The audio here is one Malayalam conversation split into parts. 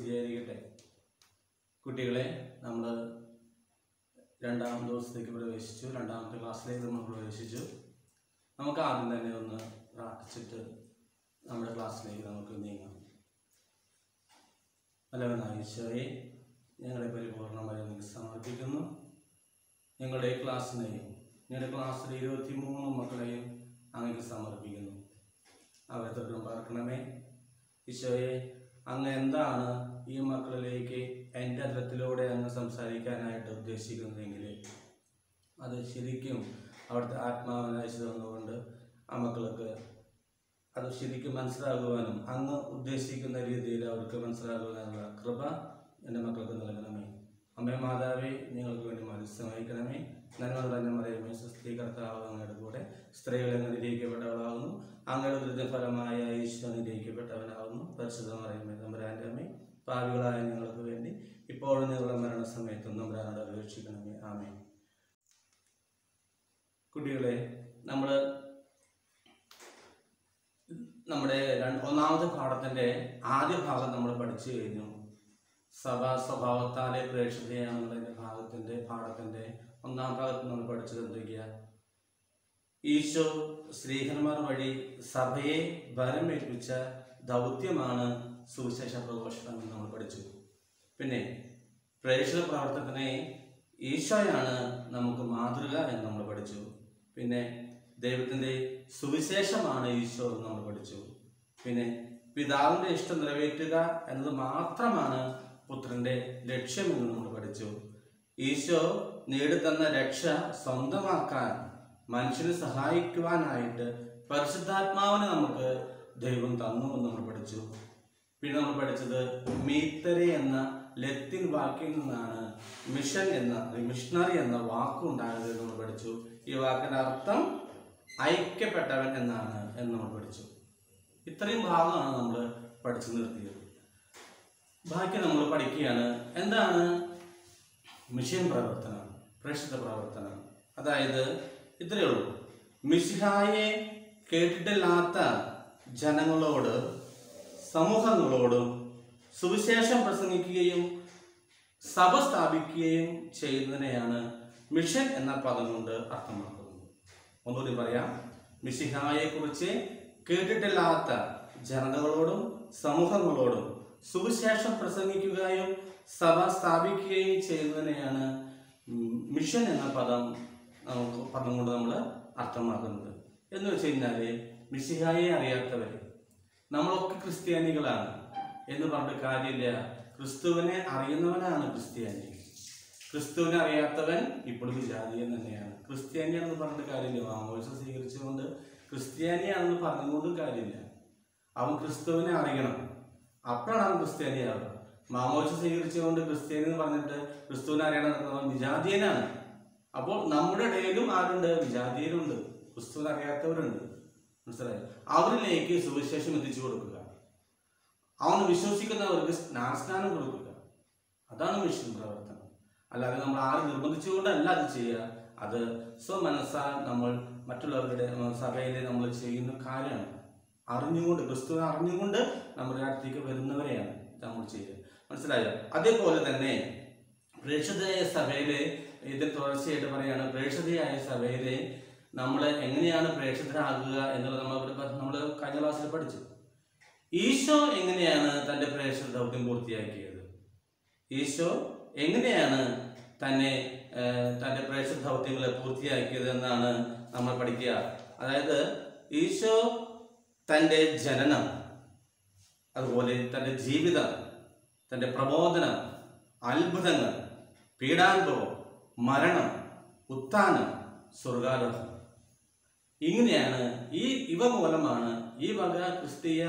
സ്തുതിയായിരിക്കട്ടെ കുട്ടികളെ നമ്മൾ രണ്ടാം ദിവസത്തേക്ക് പ്രവേശിച്ചു രണ്ടാമത്തെ ക്ലാസ്സിലേക്ക് നമ്മൾ പ്രവേശിച്ചു നമുക്ക് ആദ്യം തന്നെ ഒന്ന് പ്രാർത്ഥിച്ചിട്ട് നമ്മുടെ ക്ലാസ്സിലേക്ക് നമുക്ക് നീങ്ങാം നല്ലവനായ ഈശോയെ ഞങ്ങളെ പരിപൂർണമായി നിങ്ങൾക്ക് സമർപ്പിക്കുന്നു ഞങ്ങളുടെ ക്ലാസ്സിനെയും ഞങ്ങളുടെ ക്ലാസ്സിലെ ഇരുപത്തി മൂന്ന് മക്കളെയും അങ്ങേക്ക് സമർപ്പിക്കുന്നു അവരെ തൊട്ടും പാർക്കണമേ ഈശോയെ അങ്ങ് എന്താണ് ഈ മക്കളിലേക്ക് എൻ്റെ തലത്തിലൂടെ അങ്ങ് സംസാരിക്കാനായിട്ട് ഉദ്ദേശിക്കുന്നതെങ്കിൽ അത് ശരിക്കും അവിടുത്തെ ആത്മാവിനായി തന്നുകൊണ്ട് ആ മക്കൾക്ക് അത് ശരിക്കും മനസ്സിലാകുവാനും അങ്ങ് ഉദ്ദേശിക്കുന്ന രീതിയിൽ അവർക്ക് മനസ്സിലാകുവാനുള്ള കൃപ എൻ്റെ മക്കൾക്ക് നൽകണമേ അമ്മേ മാതാവേ നിങ്ങൾക്ക് വേണ്ടി മത്സ്യമായിക്കണമേ നന്മ തന്നെ പറയുമേ സുസ്ഥീ കർത്താവ് അങ്ങയുടെ കൂടെ സ്ത്രീകളെ നിരീക്കപ്പെട്ടവളാകുന്നു അങ്ങയുടെ ദുരിത ഫലമായ ഈശോ നിരീക്കപ്പെട്ടവനാകുന്നു പരിശുദ്ധം പറയുമേ നമ്പരാൻ്റെ അമ്മേ പാവികളായ നിങ്ങൾക്ക് വേണ്ടി ഇപ്പോഴും നിങ്ങളുടെ മരണസമയത്തും നമ്പരാനോട് അപേക്ഷിക്കണമേ ആമേ കുട്ടികളെ നമ്മൾ നമ്മുടെ രണ്ട് ഒന്നാമത്തെ പാഠത്തിന്റെ ആദ്യ ഭാഗം നമ്മൾ പഠിച്ചു കഴിഞ്ഞു സഭാ സ്വഭാവത്താലെ പ്രേക്ഷിതയാണെന്നുള്ളതിന്റെ ഭാഗത്തിന്റെ പാഠത്തിന്റെ ഒന്നാം ഭാഗത്ത് നമ്മൾ പഠിച്ചത് എന്തൊക്കെയാ ഈശോ സ്ത്രീഹന്മാർ വഴി സഭയെ ഭരമേൽപ്പിച്ച ദൗത്യമാണ് സുവിശേഷ പ്രഘോഷണം എന്ന് നമ്മൾ പഠിച്ചു പിന്നെ പ്രേക്ഷിത പ്രവർത്തനത്തിനെ ഈശോയാണ് നമുക്ക് മാതൃക എന്ന് നമ്മൾ പഠിച്ചു പിന്നെ ദൈവത്തിന്റെ സുവിശേഷമാണ് ഈശോ എന്ന് നമ്മൾ പഠിച്ചു പിന്നെ പിതാവിന്റെ ഇഷ്ടം നിറവേറ്റുക എന്നത് മാത്രമാണ് പുത്രന്റെ ലക്ഷ്യമെന്ന് നമ്മൾ പഠിച്ചു ഈശോ നേടിത്തന്ന രക്ഷ സ്വന്തമാക്കാൻ മനുഷ്യനെ സഹായിക്കുവാനായിട്ട് പരിശുദ്ധാത്മാവിനെ നമുക്ക് ദൈവം തന്നു എന്ന് നമ്മൾ പഠിച്ചു പിന്നെ നമ്മൾ പഠിച്ചത് മീത്തരെ എന്ന ലത്തിൻ വാക്കിൽ നിന്നാണ് മിഷൻ എന്ന മിഷണറി എന്ന വാക്കുണ്ടായത് എന്ന് നമ്മൾ പഠിച്ചു ഈ വാക്കിന്റെ അർത്ഥം ഐക്യപ്പെട്ടവൻ എന്നാണ് എന്ന് നമ്മൾ പഠിച്ചു ഇത്രയും ഭാഗമാണ് നമ്മൾ പഠിച്ചു നിർത്തിയത് ബാക്കി നമ്മൾ പഠിക്കുകയാണ് എന്താണ് മിഷൻ പ്രവർത്തനം പ്രേക്ഷിത പ്രവർത്തനം അതായത് ഇത്രയേ ഉള്ളൂ മിശിഹായെ കേട്ടിട്ടില്ലാത്ത ജനങ്ങളോട് സമൂഹങ്ങളോടും സുവിശേഷം പ്രസംഗിക്കുകയും സഭ സ്ഥാപിക്കുകയും ചെയ്യുന്നതിനെയാണ് മിഷൻ എന്ന പദം കൊണ്ട് അർത്ഥമാക്കുന്നത് ഒന്നുകൂടി പറയാം മിശിഹായെ കുറിച്ച് കേട്ടിട്ടില്ലാത്ത ജനതകളോടും സമൂഹങ്ങളോടും സുവിശേഷം പ്രസംഗിക്കുകയും സഭ സ്ഥാപിക്കുകയും ചെയ്യുന്നതിനെയാണ് ഉം, മിഷൻ എന്ന പദം നമുക്ക് പദം കൊണ്ട് നമ്മൾ അർത്ഥമാക്കുന്നത് എന്ന് വെച്ച് കഴിഞ്ഞാല് മിശിഹായെ അറിയാത്തവർ നമ്മളൊക്കെ ക്രിസ്ത്യാനികളാണ് എന്ന് പറഞ്ഞിട്ട് കാര്യമില്ല ക്രിസ്തുവിനെ അറിയുന്നവനാണ് ക്രിസ്ത്യാനി ക്രിസ്തുവിനെ അറിയാത്തവൻ ഇപ്പോഴും വിജാതീയൻ തന്നെയാണ് ക്രിസ്ത്യാനിയാണെന്ന് പറഞ്ഞിട്ട് കാര്യമില്ല മാമോസം സ്വീകരിച്ചുകൊണ്ട് ക്രിസ്ത്യാനിയാണെന്ന് പറഞ്ഞുകൊണ്ടും കാര്യമില്ല അവൻ ക്രിസ്തുവിനെ അറിയണം അപ്പോഴാണ് അവൻ ക്രിസ്ത്യാനിയാവുക മാമോസം സ്വീകരിച്ചുകൊണ്ട് ക്രിസ്ത്യാനി എന്ന് പറഞ്ഞിട്ട് ക്രിസ്തുവിനെ അറിയണം എന്നവൻ വിജാതീയനാണ് അപ്പോൾ നമ്മുടെ ഇടയിലും ആരുണ്ട് വിജാതീയരുണ്ട് ക്രിസ്തുവിനെ അറിയാത്തവരുണ്ട് മനസ്സിലായോ അവരിലേക്ക് സുവിശേഷം എത്തിച്ചു കൊടുക്കുക അവന് വിശ്വസിക്കുന്നവർക്ക് സ്നാനസ്നാനം കൊടുക്കുക അതാണ് മിഷൻ പ്രവർത്തനം അല്ലാതെ നമ്മൾ ആരും നിർബന്ധിച്ചുകൊണ്ടല്ല അത് ചെയ്യുക അത് സ്വമനസ്സാൽ നമ്മൾ മറ്റുള്ളവരുടെ ഉം, സഭയിലെ നമ്മൾ ചെയ്യുന്ന കാര്യമാണ് അറിഞ്ഞുകൊണ്ട് ക്രിസ്തുവിനെ അറിഞ്ഞുകൊണ്ട് നമ്മുടെ അടുത്തേക്ക് വരുന്നവരെയാണ് നമ്മൾ ചെയ്യുക മനസ്സിലായോ അതേപോലെ തന്നെ പ്രേക്ഷിതയായ സഭയിലെ ഇത് തുടർച്ചയായിട്ട് പറയാണ് പ്രേക്ഷിതയായ സഭയിലെ നമ്മൾ എങ്ങനെയാണ് പ്രേക്ഷിതരാകുക എന്നുള്ളത് നമ്മൾ ഇവിടെ നമ്മൾ കഴിഞ്ഞ ക്ലാസ്സിൽ പഠിച്ചു ഈശോ എങ്ങനെയാണ് തന്റെ പ്രേക്ഷിത ദൗത്യം പൂർത്തിയാക്കിയത് ഈശോ എങ്ങനെയാണ് തന്നെ ആ, തന്റെ പ്രേക്ഷിത ദൗത്യങ്ങളെ പൂർത്തിയാക്കിയത് എന്നാണ് നമ്മൾ പഠിക്കുക അതായത് ഈശോ തന്റെ ജനനം അതുപോലെ തന്റെ ജീവിതം തന്റെ പ്രബോധനം അത്ഭുതങ്ങൾ പീഡാനുഭവം മരണം ഉത്ഥാനം സ്വർഗാരോഹണം ഇങ്ങനെയാണ് ഈ ഇവ മൂലമാണ് ഈ വക ക്രിസ്തീയ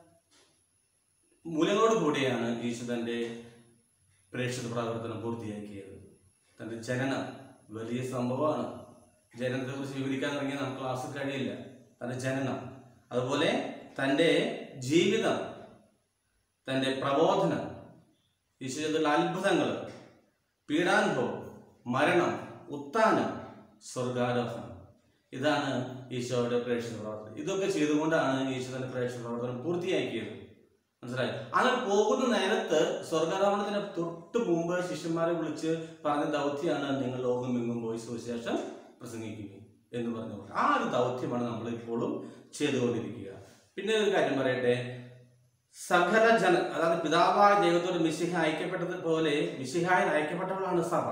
മൂലങ്ങളോട് കൂടിയാണ് ഈശോ തന്റെ പ്രേക്ഷിത പ്രവർത്തനം പൂർത്തിയാക്കിയത് തന്റെ ജനനം വലിയ സംഭവമാണ് ജനനത്തെ കുറിച്ച് വിവരിക്കാൻ തുടങ്ങിയാൽ നമുക്ക് ക്ലാസ് കഴിയില്ല തന്റെ ജനനം അതുപോലെ തന്റെ ജീവിതം തന്റെ പ്രബോധനം ഈശോ ചെയ്തിട്ടുള്ള അത്ഭുതങ്ങൾ പീഡാനുഭവം മരണം ഉത്ഥാനം സ്വർഗാരോഹണം ഇതാണ് ഈശോയുടെ പ്രേക്ഷിത പ്രവർത്തനം ഇതൊക്കെ ചെയ്തുകൊണ്ടാണ് ഈശോ തന്റെ പ്രേക്ഷിത പ്രവർത്തനം പൂർത്തിയാക്കിയത് മനസ്സിലായി അങ്ങനെ പോകുന്ന നേരത്ത് സ്വർഗാരോഹണത്തിന് തൊട്ട് മുമ്പ് ശിഷ്യന്മാരെ വിളിച്ച് പറഞ്ഞ ദൗത്യമാണ് നിങ്ങൾ ലോകം എങ്ങും പോയി സുവിശേഷം പ്രസംഗിക്കുക എന്ന് പറഞ്ഞു ആ ഒരു ദൗത്യമാണ് നമ്മൾ ഇപ്പോഴും ചെയ്തുകൊണ്ടിരിക്കുക പിന്നെ ഒരു കാര്യം പറയട്ടെ സകല ജന അതായത് പിതാവായ ദൈവത്തോട് മിശിഹ ഐക്യപ്പെട്ടത് പോലെ മിശിഹായിൽ ഐക്യപ്പെട്ടവളാണ് സഭ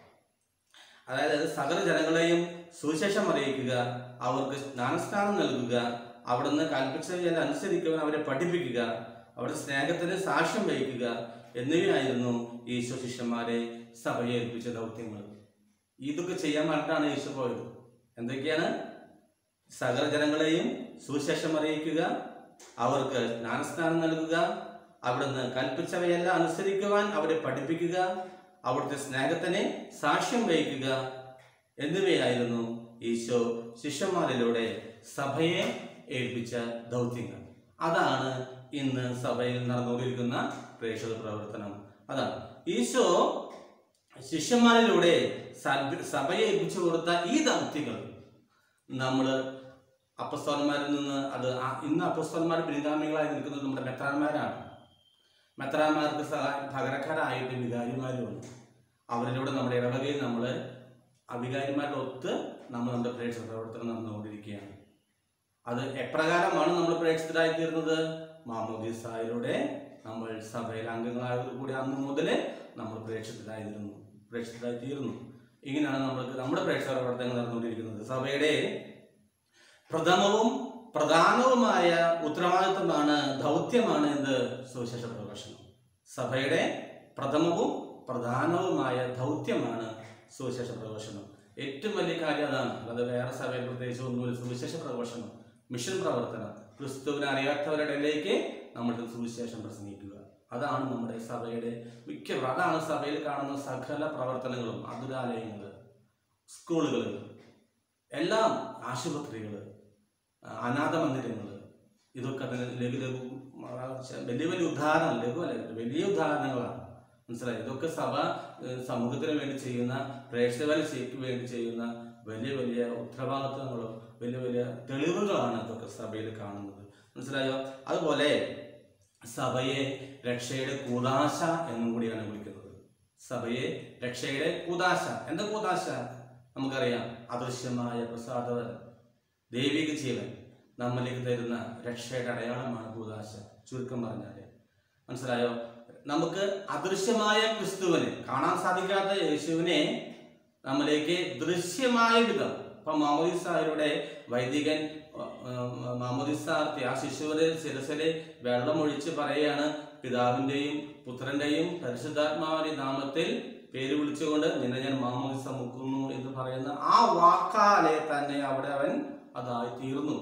അതായത് സകല ജനങ്ങളെയും സുവിശേഷം അറിയിക്കുക അവർക്ക് ജ്ഞാനസ്നാനം നൽകുക അവിടുന്ന് കൽപ്പിച്ചതിനെ അനുസരിക്കുവാൻ അവരെ പഠിപ്പിക്കുക അവരുടെ സ്നേഹത്തിന് സാക്ഷ്യം വഹിക്കുക എന്നിവയായിരുന്നു ഈശോ ശിഷ്യന്മാരെ സഭയെ ഏൽപ്പിച്ച ദൗത്യങ്ങൾ ഇതൊക്കെ ചെയ്യാൻ വേണ്ടിയിട്ടാണ് ഈശോ പോയത് എന്തൊക്കെയാണ് സകല ജനങ്ങളെയും സുവിശേഷം അറിയിക്കുക അവർക്ക് ജ്ഞാനസ്നാനം നൽകുക അവിടുന്ന് കൽപ്പിച്ചവയെല്ലാം അനുസരിക്കുവാൻ അവരെ പഠിപ്പിക്കുക അവിടുത്തെ സ്നേഹത്തിന് സാക്ഷ്യം വഹിക്കുക എന്നിവയായിരുന്നു ഈശോ ശിഷ്യന്മാരിലൂടെ സഭയെ ഏൽപ്പിച്ച ദൗത്യങ്ങൾ അതാണ് ഇന്ന് സഭയിൽ നടന്നുകൊണ്ടിരിക്കുന്ന പ്രേക്ഷക പ്രവർത്തനം അതാണ് ഈശോ ശിഷ്യന്മാരിലൂടെ സഭ- സഭയെ ഏൽപ്പിച്ചു കൊടുത്ത ഈ ദൗത്യങ്ങൾ നമ്മൾ അപ്പസ്തോലന്മാരിൽ നിന്ന് അത് ആ- ഇന്ന് അപ്പസ്തോലന്മാർ പിൻഗാമികളായി നിൽക്കുന്നത് നമ്മുടെ മെത്രാന്മാരാണ് മെത്രാന്മാർക്ക് സഹായ പകരക്കാരായിട്ട് വികാരിമാരുമുണ്ട് അവരിലൂടെ നമ്മുടെ ഇടവകയിൽ നമ്മൾ അവികാരിമാരുടെ ഒത്ത് നമ്മൾ നമ്മുടെ പ്രേക്ഷക പ്രവർത്തനം നടന്നുകൊണ്ടിരിക്കുകയാണ് അത് എപ്രകാരമാണ് നമ്മൾ പ്രേക്ഷിതരായി തീർന്നത് മാമോദീസായിലൂടെ നമ്മൾ സഭയിൽ അംഗങ്ങളായത് കൂടി അന്ന് മുതൽ നമ്മൾ പ്രേക്ഷിതരായിരുന്നു പ്രേക്ഷിതരായി തീർന്നു ഇങ്ങനെയാണ് നമ്മൾക്ക് നമ്മുടെ പ്രേക്ഷക പ്രവർത്തനങ്ങൾ നടന്നുകൊണ്ടിരിക്കുന്നത് സഭയുടെ പ്രഥമവും പ്രധാനവുമായ ഉത്തരവാദിത്വമാണ് ദൗത്യമാണ് എന്ത് സുവിശേഷ പ്രഭാഷണം സഭയുടെ പ്രഥമവും പ്രധാനവുമായ ദൗത്യമാണ് സുവിശേഷ പ്രഘോഷണം ഏറ്റവും വലിയ കാര്യം അതാണ് അല്ലാതെ വേറെ സഭയിൽ പ്രത്യേകിച്ച് ഒന്നുമില്ല സുവിശേഷ പ്രഘോഷണം മിഷൻ പ്രവർത്തനം ക്രിസ്തുവിനെ അറിയാത്തവരുടെ ഇടയിലേക്ക് നമ്മൾ സുവിശേഷം പ്രസംഗിക്കുക അതാണ് നമ്മുടെ സഭയുടെ മിക്ക അതാണ് സഭയിൽ കാണുന്ന സകല പ്രവർത്തനങ്ങളും അതുരാലയങ്ങൾ സ്കൂളുകൾ എല്ലാം ആശുപത്രികൾ അനാഥ മന്ദിരങ്ങൾ ഇതൊക്കെ അതിന് ലഘു ലഘു ആ, വലിയ വലിയ ഉദാഹരണം ലഘുവല്ല വലിയ ഉദാഹരണങ്ങളാണ് മനസ്സിലായി ഇതൊക്കെ സഭ ഏഹ്, സമൂഹത്തിന് വേണ്ടി ചെയ്യുന്ന പ്രേക്ഷകർക്ക് വേണ്ടി ചെയ്യുന്ന വലിയ വലിയ ഉത്തരവാദിത്വങ്ങളും വലിയ വലിയ തെളിവുകളാണ് ഇതൊക്കെ സഭയിൽ കാണുന്നത് മനസ്സിലായോ അതുപോലെ സഭയെ രക്ഷയുടെ കൂതാശ എന്നും കൂടിയാണ് വിളിക്കുന്നത് സഭയെ രക്ഷയുടെ കൂതാശ എന്താ കൂതാശ നമുക്കറിയാം അദൃശ്യമായ പ്രസാദവരം ദൈവിക ജീവൻ നമ്മളിലേക്ക് തരുന്ന രക്ഷയുടെ അടയാളമാണ് കൂതാശ ചുരുക്കം പറഞ്ഞാല് മനസ്സിലായോ നമുക്ക് അദൃശ്യമായ ക്രിസ്തുവിനെ കാണാൻ സാധിക്കാത്ത യേശുവിനെ നമ്മളിലേക്ക് ദൃശ്യമായ വിധം ഇപ്പൊ മാമോദിസാരുടെ വൈദികൻ മാമോദിസാർത്തി ആ ശിശുവിന്റെ ശിരസിലെ വെള്ളമൊഴിച്ച് പറയുകയാണ് പിതാവിന്റെയും പുത്രന്റെയും പരിശുദ്ധാത്മാവിന്റെ നാമത്തിൽ പേര് വിളിച്ചുകൊണ്ട് നിന്നെ ഞാൻ മാമോദിസ മുക്കുന്നു എന്ന് പറയുന്ന ആ വാക്കാലെ തന്നെ അവിടെ അവൻ അതായി തീർന്നു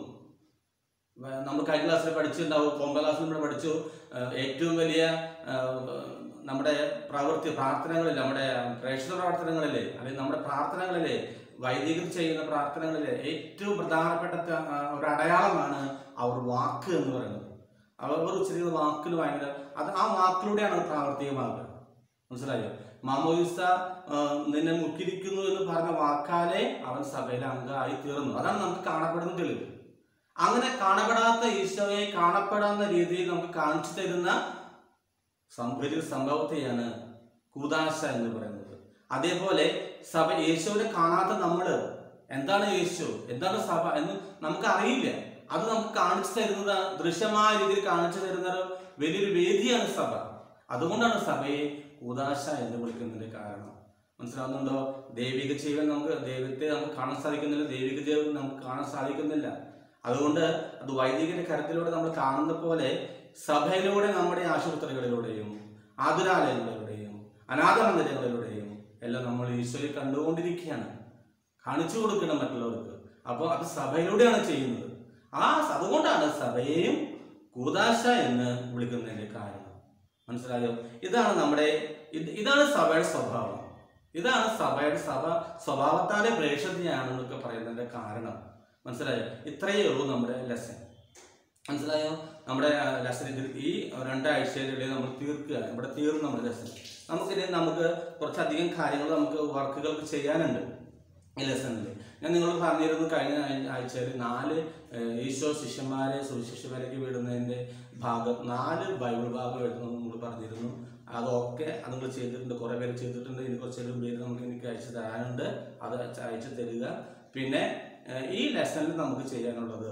വ- നമ്മൾ കഴിഞ്ഞ ക്ലാസ്സിൽ പഠിച്ചിട്ടുണ്ടാവും ഒമ്പതാം ക്ലാസ്സിൽ നമ്മൾ പഠിച്ചു ആ, ഏറ്റവും വലിയ ആ, നമ്മുടെ പ്രവൃത്തി പ്രാർത്ഥനകളിൽ നമ്മുടെ പ്രേക്ഷിത പ്രവർത്തനങ്ങളിലെ അല്ലെങ്കിൽ നമ്മുടെ പ്രാർത്ഥനകളിലെ വൈദികർ ചെയ്യുന്ന പ്രാർത്ഥനകളിലെ ഏറ്റവും പ്രധാനപ്പെട്ട ത- ആ, ഒരു അടയാളമാണ് അവർ വാക്ക് എന്ന് പറയുന്നത് അവർ ഉച്ചരിക്കുന്ന വാക്കിന് ഭയങ്കര അത് ആ വാക്കിലൂടെയാണ് അത് പ്രാവർത്തികമാകുക മനസ്സിലായോ മാമോയിസ ആ, നിന്നെ മുക്കിരിക്കുന്നു എന്ന് പറഞ്ഞ വാക്കാലെ അവൻ സഭയിലെ അംഗമായി തീർന്നു അതാണ് നമുക്ക് കാണപ്പെടുന്ന തെളിവ് അങ്ങനെ കാണപ്പെടാത്ത ഈശോയെ കാണപ്പെടാവുന്ന രീതിയിൽ നമുക്ക് കാണിച്ചു തരുന്ന സം- വലിയൊരു സംഭവത്തെയാണ് കൂതാശ എന്ന് പറയുന്നത് അതേപോലെ സഭ യേശുവിനെ കാണാത്ത നമ്മള് എന്താണ് യേശു എന്താണ് സഭ എന്ന് നമുക്ക് അറിയില്ല അത് നമുക്ക് കാണിച്ചു തരുന്നത് ദൃശ്യമായ രീതിയിൽ കാണിച്ചു തരുന്ന ഒരു വലിയൊരു വേദിയാണ് സഭ അതുകൊണ്ടാണ് സഭയെ കൂതാശ എന്ന് വിളിക്കുന്നതിന്റെ കാരണം മനസ്സിലാവുന്നുണ്ടോ ദൈവിക ജീവൻ നമുക്ക് ദൈവത്തെ നമുക്ക് കാണാൻ സാധിക്കുന്നില്ല ദൈവിക ജീവൻ നമുക്ക് കാണാൻ സാധിക്കുന്നില്ല അതുകൊണ്ട് അത് വൈദികന്റെ കരത്തിലൂടെ നമ്മൾ കാണുന്ന പോലെ സഭയിലൂടെ നമ്മുടെ ആശുപത്രികളിലൂടെയും ആതുരാലയങ്ങളിലൂടെയും അനാഥ മന്ദിരങ്ങളിലൂടെയും എല്ലാം നമ്മൾ ഈശോയെ കണ്ടുകൊണ്ടിരിക്കുകയാണ് കാണിച്ചു കൊടുക്കണം മറ്റുള്ളവർക്ക് അപ്പോൾ അത് സഭയിലൂടെയാണ് ചെയ്യുന്നത് ആ അതുകൊണ്ടാണ് സഭയെയും കൂതാശ എന്ന് വിളിക്കുന്നതിന്റെ കാരണം മനസ്സിലായോ ഇതാണ് നമ്മുടെ ഇത് ഇതാണ് സഭയുടെ സ്വഭാവം ഇതാണ് സഭയുടെ സഭ സ്വഭാവത്താലെ പ്രേക്ഷതയാണെന്നൊക്കെ പറയുന്നതിന്റെ കാരണം മനസ്സിലായോ ഇത്രയേ ഉള്ളൂ നമ്മുടെ ലെസൺ മനസ്സിലായോ നമ്മുടെ ലെസൺ ഇതിൽ ഈ രണ്ടാഴ്ചയിലൂടെ നമ്മൾ തീർക്കുക ഇവിടെ തീർന്നു നമ്മുടെ ലെസൺ നമുക്കിനി നമുക്ക് കുറച്ചധികം കാര്യങ്ങൾ നമുക്ക് വർക്കുകൾക്ക് ചെയ്യാനുണ്ട് ഈ ലെസണിൽ ഞാൻ നിങ്ങളോട് പറഞ്ഞിരുന്നു കഴിഞ്ഞ ആഴ്ചയിൽ നാല് ഏഹ്, ഈശോ ശിഷ്യന്മാരെ സുശിഷ്യവരയ്ക്ക് വിടുന്നതിന്റെ ഭാഗം നാല് ബൈബിൾ ഭാഗം എഴുതുന്നത് നിങ്ങൾ പറഞ്ഞിരുന്നു അതൊക്കെ അത് നിങ്ങൾ ചെയ്തിട്ടുണ്ട് കുറേ പേര് ചെയ്തിട്ടുണ്ട് ഇനി കുറച്ചേലും പേര് നമുക്ക് എനിക്ക് അയച്ചു തരാനുണ്ട് അത് അയച്ചു തരിക പിന്നെ ഏഹ്, ഈ ലെസണിൽ നമുക്ക് ചെയ്യാനുള്ളത്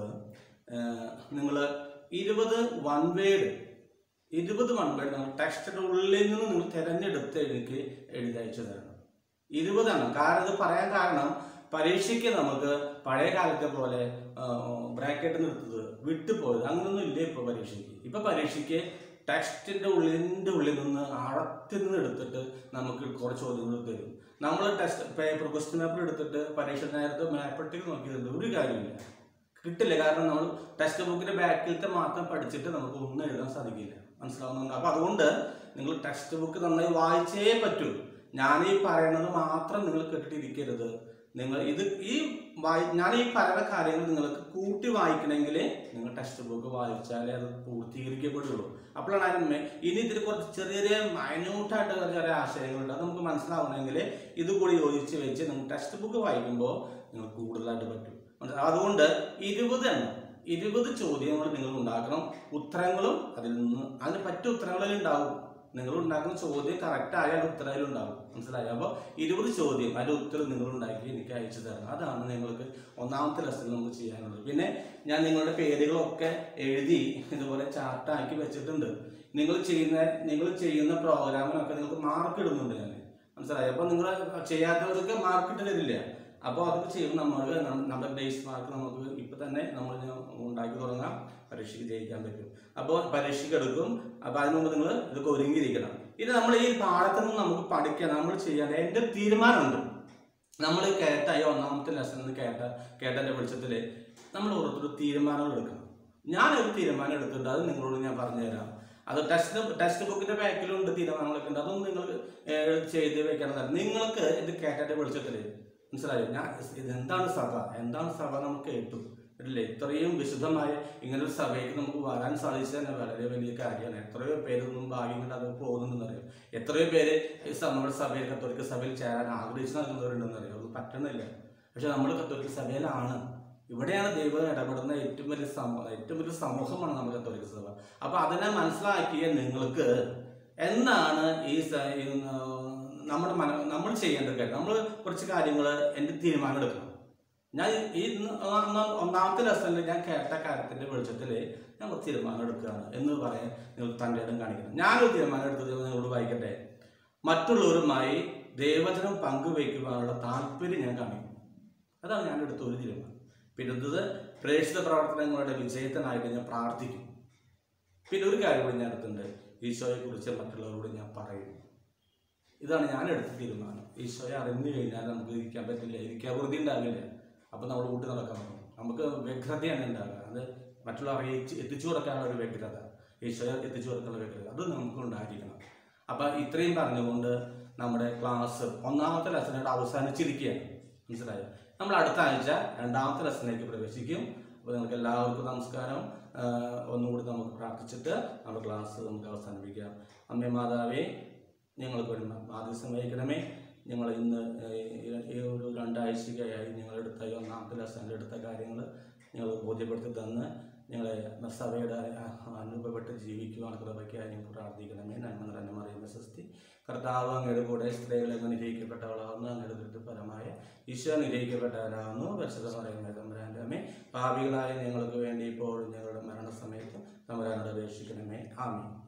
നിങ്ങൾ ഇരുപത് വൺ വേഡ് ഇരുപത് വൺ വേഡ് നമ്മൾ ടെക്സ്റ്റിന്റെ ഉള്ളിൽ നിന്ന് നിങ്ങൾ തിരഞ്ഞെടുത്ത് എനിക്ക് എഴുതി അയച്ചു തരണം ഇരുപതാണ് കാരണം ഇത് പറയാൻ കാരണം പരീക്ഷയ്ക്ക് നമുക്ക് പഴയ കാലത്തെ പോലെ ബ്രാക്കറ്റ് നിർത്തത് വിട്ടുപോയത് അങ്ങനൊന്നും ഇല്ല ഇപ്പൊ പരീക്ഷയ്ക്ക് ഇപ്പൊ പരീക്ഷയ്ക്ക് ടെക്സ്റ്റിന്റെ ഉള്ളിന്റെ ഉള്ളിൽ നിന്ന് ആഴത്തിൽ നിന്ന് എടുത്തിട്ട് നമുക്ക് കുറച്ച് ചോദ്യങ്ങൾ തരും നമ്മൾ ടെസ്റ്റ് പേപ്പർ ക്വസ്റ്റ്യൻ പേപ്പർ എടുത്തിട്ട് പരീക്ഷ നേരത്തെ മാപ്പട്ടിക്ക് നോക്കിയതുണ്ട് ഒരു കാര്യമില്ല കിട്ടില്ല കാരണം നമ്മൾ ടെക്സ്റ്റ് ബുക്കിന്റെ ബാക്കിലത്തെ മാത്രം പഠിച്ചിട്ട് നമുക്ക് ഒന്നും എഴുതാൻ സാധിക്കില്ല മനസ്സിലാവുന്നുണ്ട് അപ്പൊ അതുകൊണ്ട് നിങ്ങൾ ടെക്സ്റ്റ് ബുക്ക് നന്നായി വായിച്ചേ പറ്റൂ ഞാൻ ഈ പറയുന്നത് മാത്രം നിങ്ങൾ കേട്ടിട്ടിരിക്കരുത് നിങ്ങൾ ഇത് ഈ വായി ഞാൻ ഈ പറയുന്ന കാര്യങ്ങൾ നിങ്ങൾക്ക് കൂട്ടി വായിക്കണമെങ്കിൽ നിങ്ങൾ ടെക്സ്റ്റ് ബുക്ക് വായിച്ചാലേ അത് പൂർത്തീകരിക്കപ്പെടുള്ളൂ അപ്പോഴാണ് അതിന് ഇനി ഇതിൽ കുറച്ച് ചെറിയ ചെറിയ മൈന്യൂട്ടായിട്ട് ചെറിയ ആശയങ്ങളുണ്ട് അത് നമുക്ക് മനസ്സിലാവണമെങ്കിൽ ഇത് കൂടി യോജിച്ച് വെച്ച് നിങ്ങൾ ടെക്സ്റ്റ് ബുക്ക് വായിക്കുമ്പോൾ നിങ്ങൾ കൂടുതലായിട്ട് പറ്റും മനസ്സിലാ- അതുകൊണ്ട് ഇരുപത് എണ്ണം ഇരുപത് ചോദ്യങ്ങൾ നിങ്ങൾ ഉണ്ടാക്കണം ഉത്തരങ്ങളും അതിൽ നിന്ന് അതിന് പറ്റിയ ഉത്തരങ്ങളിൽ ഉണ്ടാവും നിങ്ങൾ ഉണ്ടാക്കുന്ന ചോദ്യം കറക്റ്റ് ആയാൽ ഉത്തരത്തിൽ ഉണ്ടാവും മനസ്സിലായോ അപ്പോൾ ഇരുപത് ചോദ്യം അതിന്റെ ഉത്തരം നിങ്ങൾ ഉണ്ടാക്കി എനിക്ക് അയച്ചു തരണം അതാണ് നിങ്ങൾക്ക് ഒന്നാമത്തെ ലെസൺ നമുക്ക് ചെയ്യാനുള്ളത് പിന്നെ ഞാൻ നിങ്ങളുടെ പേരുകളൊക്കെ എഴുതി ഇതുപോലെ ചാർട്ടാക്കി വെച്ചിട്ടുണ്ട് നിങ്ങൾ ചെയ്യുന്ന നിങ്ങൾ ചെയ്യുന്ന പ്രോഗ്രാമിനൊക്കെ നിങ്ങൾക്ക് മാർക്ക് ഇടുന്നുണ്ട് ഞാൻ മനസ്സിലായോ അപ്പോൾ നിങ്ങൾ ചെയ്യാത്തവർക്ക് മാർക്ക് ഇട്ട് തരില്ല അപ്പോൾ അതൊക്കെ ചെയ്യുമ്പോൾ നമ്മൾ നമ്മുടെ ബേസ് മാർക്ക് നമുക്ക് ഇപ്പം തന്നെ നമ്മൾ ഉണ്ടാക്കി തുടങ്ങാം പരീക്ഷയ്ക്ക് ജയിക്കാൻ പറ്റും അപ്പോൾ പരീക്ഷയ്ക്ക് എടുക്കും അപ്പോൾ അതിന് മുമ്പ് നിങ്ങൾ ഇതൊക്കെ ഒരുങ്ങിയിരിക്കണം ഇത് നമ്മൾ ഈ പാഠത്തിൽ നിന്ന് നമുക്ക് പഠിക്കാൻ നമ്മൾ ചെയ്യാൻ എൻ്റെ ഒരു തീരുമാനമുണ്ട് നമ്മൾ കേട്ട ഈ ഒന്നാമത്തെ ലെസണിൽ കേട്ട കേട്ടതിൻ്റെ വെളിച്ചത്തിൽ നമ്മൾ ഓരോരുത്തർ തീരുമാനങ്ങൾ എടുക്കണം ഞാനൊരു തീരുമാനം എടുത്തിട്ടുണ്ട് അത് നിങ്ങളോട് ഞാൻ പറഞ്ഞുതരാം അത് ടെക്സ്റ്റ് ടെക്സ്റ്റ് ബുക്കിന്റെ ബാക്കിലുണ്ട് തീരുമാനങ്ങളൊക്കെ ഉണ്ട് അതൊന്നും നിങ്ങൾ ഏഹ്, ചെയ്ത് വെക്കണം നിങ്ങൾക്ക് ഇത് കേട്ടതിന്റെ വെളിച്ചത്തിൽ മനസ്സിലായോ ഞാൻ ഇത് എന്താണ് സഭ എന്താണ് സഭ നമുക്ക് കേട്ടു അല്ലേ ഇത്രയും വിശുദ്ധമായ ഇങ്ങനെ ഒരു സഭയ്ക്ക് നമുക്ക് വരാൻ സാധിച്ചത് തന്നെ വളരെ വലിയ കാര്യമാണ് എത്രയോ പേരൊന്നും ഭാഗ്യം കൊണ്ട് അത് പോകുന്നുണ്ടെന്ന് അറിയാം എത്രയോ പേര് ഈ സ- നമ്മുടെ സഭയിൽ കത്തോലിക്ക സഭയിൽ ചേരാൻ ആഗ്രഹിച്ച് നടക്കുന്നവരുണ്ടെന്ന് അറിയാം അത് പറ്റണില്ല പക്ഷെ നമ്മൾ കത്തോലിക്ക സഭയിലാണ് ഇവിടെയാണ് ദൈവം ഇടപെടുന്ന ഏറ്റവും വലിയ സമൂഹം ഏറ്റവും വലിയ സമൂഹമാണ് നമ്മുടെ കത്തോലിക്ക സഭ അപ്പൊ അതിനെ മനസ്സിലാക്കിയ നിങ്ങൾക്ക് എന്താണ് ഈ സ- ഈ, ആ, നമ്മുടെ മന നമ്മൾ ചെയ്യേണ്ട കാര്യം നമ്മൾ കുറച്ച് കാര്യങ്ങൾ എൻ്റെ തീരുമാനം എടുക്കണം ഞാൻ ഈ ഇന്ന് ഒന്നാം- ഒന്നാമത്തെ ലെസണിൽ ഞാൻ കേട്ട കാര്യത്തിന്റെ വെളിച്ചത്തിൽ ഞാൻ ഒരു തീരുമാനം എടുക്കുകയാണ് എന്ന് പറയാൻ നിങ്ങൾ തൻ്റെ ഇടം കാണിക്കണം ഞാനൊരു തീരുമാനം എടുത്തത് നിങ്ങളോട് വായിക്കട്ടെ മറ്റുള്ളവരുമായി ദൈവജനം പങ്കുവയ്ക്കുവാനുള്ള താല്പര്യം ഞാൻ കാണിക്കും അതാണ് ഞാൻ എടുത്ത ഒരു തീരുമാനം പിന്നെ ഇത് പ്രേക്ഷിത പ്രവർത്തനങ്ങളുടെ വിജയത്തിനായിട്ട് ഞാൻ പ്രാർത്ഥിക്കും പിന്നെ ഒരു കാര്യം കൂടി ഞാൻ എടുത്തിട്ടുണ്ട് ഈശോയെ കുറിച്ച് മറ്റുള്ളവരോട് ഞാൻ പറയും ഇതാണ് ഞാൻ എടുത്ത തീരുമാനം ഈശോയെ അറിഞ്ഞു കഴിഞ്ഞാൽ നമുക്ക് ഇരിക്കാൻ പറ്റില്ല ഇരിക്കാൻ വെറുതെ ഉണ്ടാകില്ല അപ്പൊ നമ്മൾ കൂട്ടി നടക്കാൻ പോകും നമുക്ക് വ്യഗ്രതയാണ് ഉണ്ടാകുക അത് മറ്റുള്ള അറിയിച്ച് എത്തിച്ചു കൊടുക്കാനുള്ള ഒരു വ്യഗ്രത ഈശോയെ എത്തിച്ചു കൊടുക്കാനുള്ള വ്യഗ്രത അത് നമുക്ക് ഉണ്ടായിരിക്കണം അപ്പൊ ഇത്രയും പറഞ്ഞുകൊണ്ട് നമ്മുടെ ക്ലാസ് ഒന്നാമത്തെ ലെസനോട് അവസാനിച്ചിരിക്കുകയാണ് മനസ്സിലായോ നമ്മൾ അടുത്ത ആഴ്ച രണ്ടാമത്തെ ലെസണിലേക്ക് പ്രവേശിക്കും അപ്പോൾ നിങ്ങൾക്ക് എല്ലാവർക്കും നമസ്കാരം ആഹ് ഒന്നുകൂടി നമുക്ക് പ്രാർത്ഥിച്ചിട്ട് നമ്മുടെ ക്ലാസ് നമുക്ക് അവസാനിപ്പിക്കാം അമ്മേ മാതാവേ ഞങ്ങൾക്ക് വേണ്ടി ആദ്യം വഹിക്കണമേ ഞങ്ങൾ ഇന്ന് ഏഹ്, ഈ ഒരു രണ്ടാഴ്ചയ്ക്കായി ഞങ്ങളെടുത്ത ഈ ഒന്നാമത്തെ ലെസണിൽ എടുത്ത കാര്യങ്ങൾ ഞങ്ങൾ ബോധ്യപ്പെടുത്തി തന്ന് ഞങ്ങളെ സഭയുടെ അനുഭവപ്പെട്ട് ജീവിക്കുവാൻ കൃപയ്ക്കായി ഞങ്ങൾ പ്രാർത്ഥിക്കണമേ നന്മ നിറഞ്ഞ മറിയുന്ന സൃഷ്ടി കർത്താവ് അങ്ങയുടെ കൂടെ സ്ത്രീകളെ നിഗ്രഹിക്കപ്പെട്ടവളാവുന്നു അങ്ങയുടെ ദൃഢപരമായ ഈശോ നിഗ്രഹിക്കപ്പെട്ടവരാകുന്നു പരിശുദ്ധ പറയുന്ന തമ്പുരാൻ്റെ അമ്മേ പാപികളായ ഞങ്ങൾക്ക് വേണ്ടി ഇപ്പോഴും ഞങ്ങളുടെ മരണസമയത്ത് തമ്പുരാനോട് അപേക്ഷിക്കണമേ ആമേ